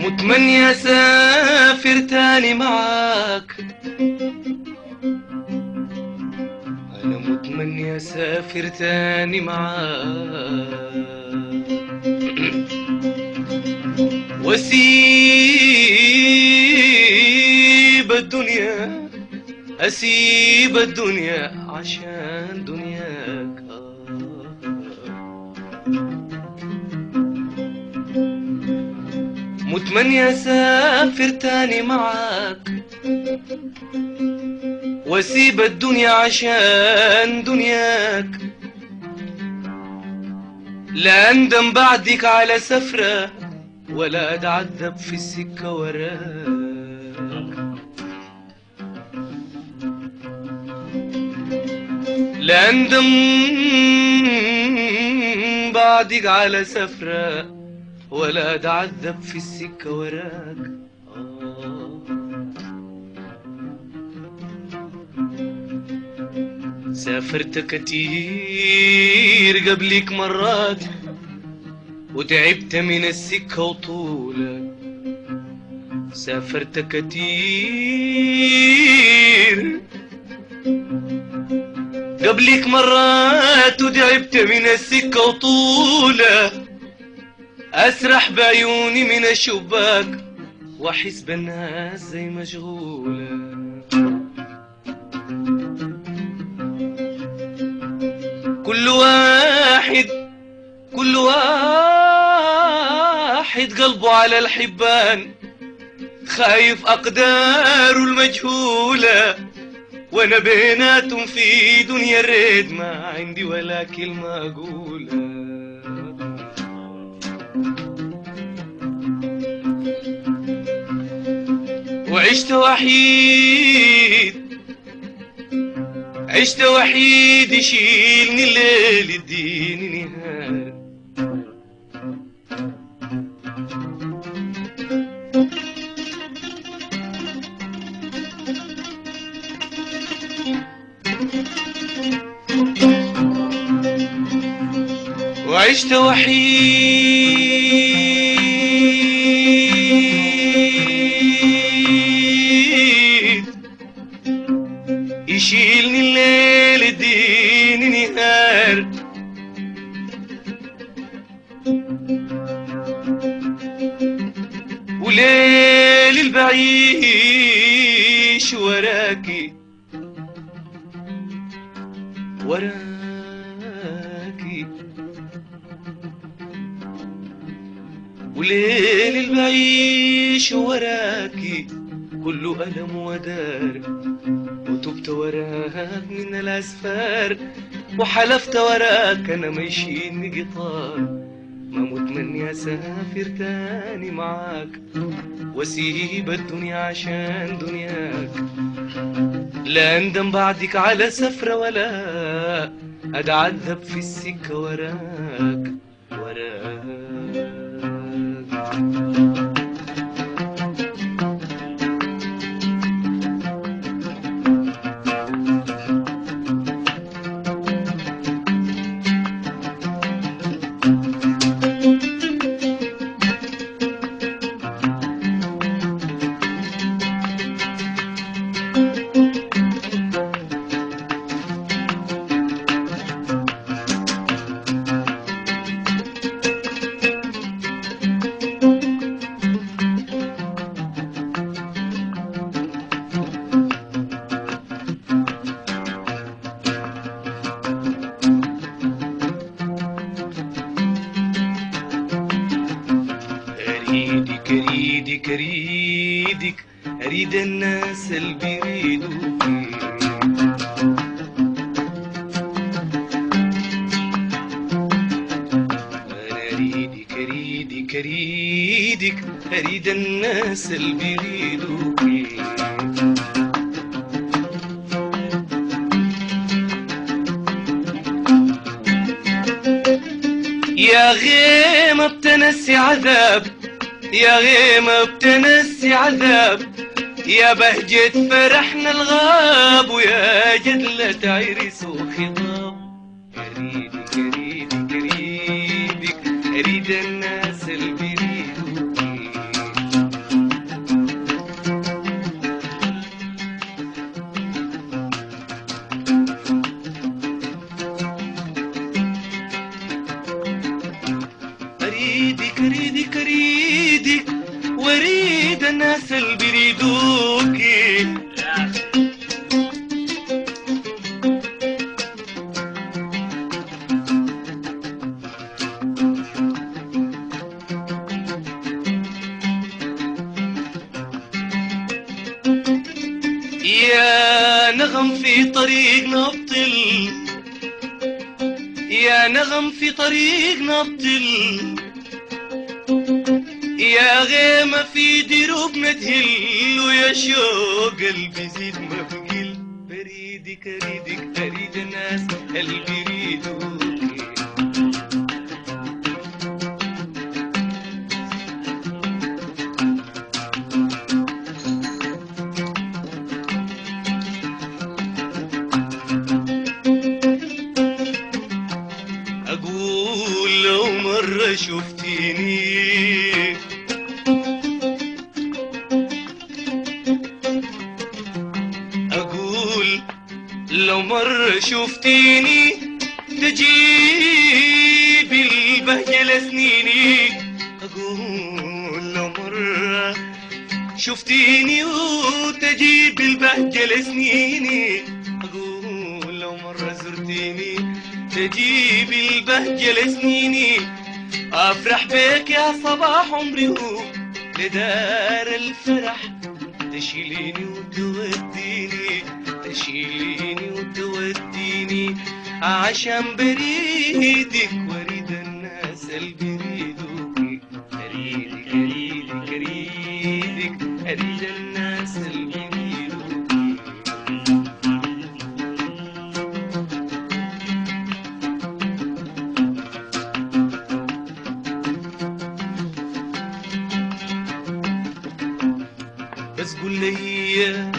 متمني اسافر تاني معاك انا متمني اسافر تاني معاك واسيب الدنيا اسيب الدنيا عشان دنياك متمني اسافر تاني معاك واسيب الدنيا عشان دنياك لا اندم بعدك على سفرة ولا اتعذب في السكة وراك لا اندم بعدك على سفرة ولا اتعذب في السكة وراك آه. سافرت كتير قبلك مرات وتعبت من السكة وطولك سافرت كتير قبلك مرات وتعبت من السكة وطولة أسرح بعيوني من الشباك وأحس بالناس زي مشغولة كل واحد كل واحد قلبه على الحبان خايف أقداره المجهولة وأنا بيناتهم في دنيا الريد ما عندي ولا كلمة أقولها وعشت وحيد عشت وحيد يشيلني الليل يديني نهار وعشت وحيد يشيلني الليل يديني نهار وليل البعيش وراكي وراكي وليل البعيش وراكي كله ألم ودار وتبت وراك من الأسفار وحلفت وراك أنا ما يشيلني قطار ما متمني أسافر تاني معاك وأسيب الدنيا عشان دنياك لا أندم بعدك على سفرة ولا أتعذب في السكة وراك وراك أريدك أريدك أريدك أريد الناس اللي بيريدوك أنا أريدك أريدك أريدك أريد الناس اللي بيريدوك يا غيمة بتنسي عذاب يا غيمة بتنسي عذاب يا بهجة فرحنا الغاب ويا جدلة عرس وخطاب أريدك أريدك أريدك أريد الناس اللي بيريدوك اريدك اريدك اريدك واريد الناس اللي بيريدوكي يا نغم في طريق نبطل يا نغم في طريق نبطل يا غيمة في دروبنا تهل ويا شوق قلبي زيد ما بقل بريدك اريدك اريد الناس اللي بيريدوك أقول لو مرة شفتيني أقول لو مرة شفتيني تجيب البهجة لسنيني أقول لو مرة شفتيني وتجيب البهجة لسنيني أقول لو مرة زرتيني تجيب البهجة لسنيني أفرح بك يا صباح عمري هو لدار الفرح تشيليني وتوديني تشيليني وتوديني عشان بريدك وريد الناس اللي بيريدوك أريدك أريدك أريدك أريد الناس اللي بيريدوك بس قول لي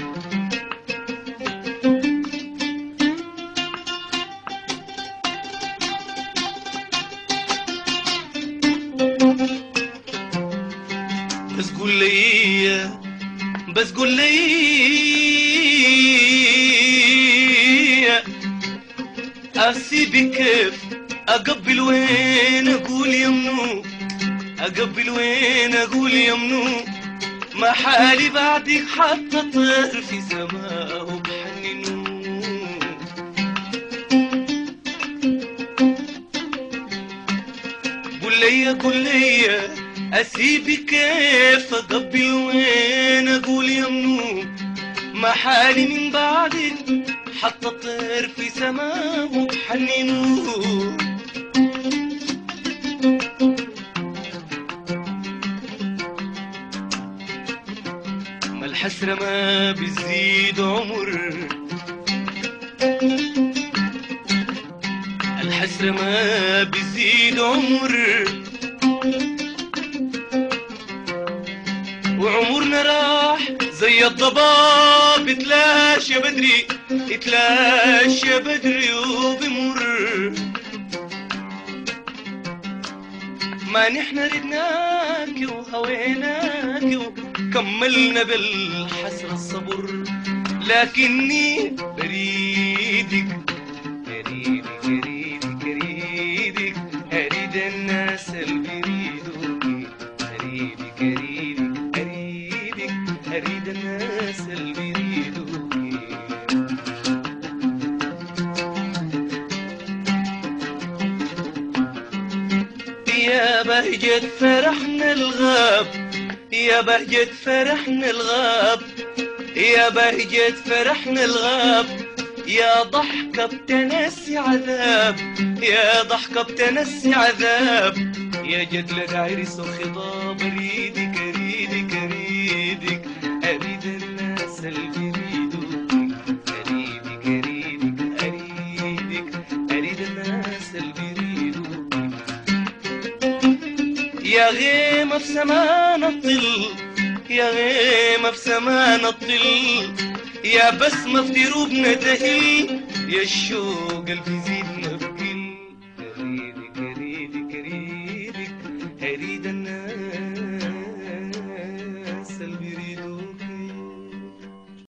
بس قول لي بس قول لي اسيبك كيف اقبل وين اقول يمنو اقبل وين اقول يمنو ما حالي بعدك حتى طير في سماء بحننو قول لي قول لي اسيبك كيف اقبل وين اقول يمنو ما حالي من بعدك حتى طير في سماء بحننو ما الحسرة ما بتزيد عمر الحسرة ما بتزيد عمر وعمرنا راح زي الضباب اتلاشى بدري اتلاشى بدري وبمر ما نحن ردناك وهويناك وكملنا بالحسرة الصبر لكني بريدك بريدك بريدك بريدك أريد الناس اللي بيريدوك أريدك أريدك أريدك أريد الناس اللي بيريدوك يا بهجة فرحنا الغاب يا بهجة فرحنا الغاب يا بهجة فرحنا الغاب يا ضحكة بتنسي عذاب يا ضحكة بتنسي عذاب يا جدلة عرس وخضاب اريدك اريدك اريدك اريد الناس اللي بيريدوك اريدك اريدك اريدك اريد الناس اللي بيريدوك يا غيمة في سمان الطل يا غيمة في سمان الطل يا بسمة في دروبنا تهل يا الشوق اللي بيزيدنا بقل أريدك أريدك أريدك أريد الناس اللي بيريدوك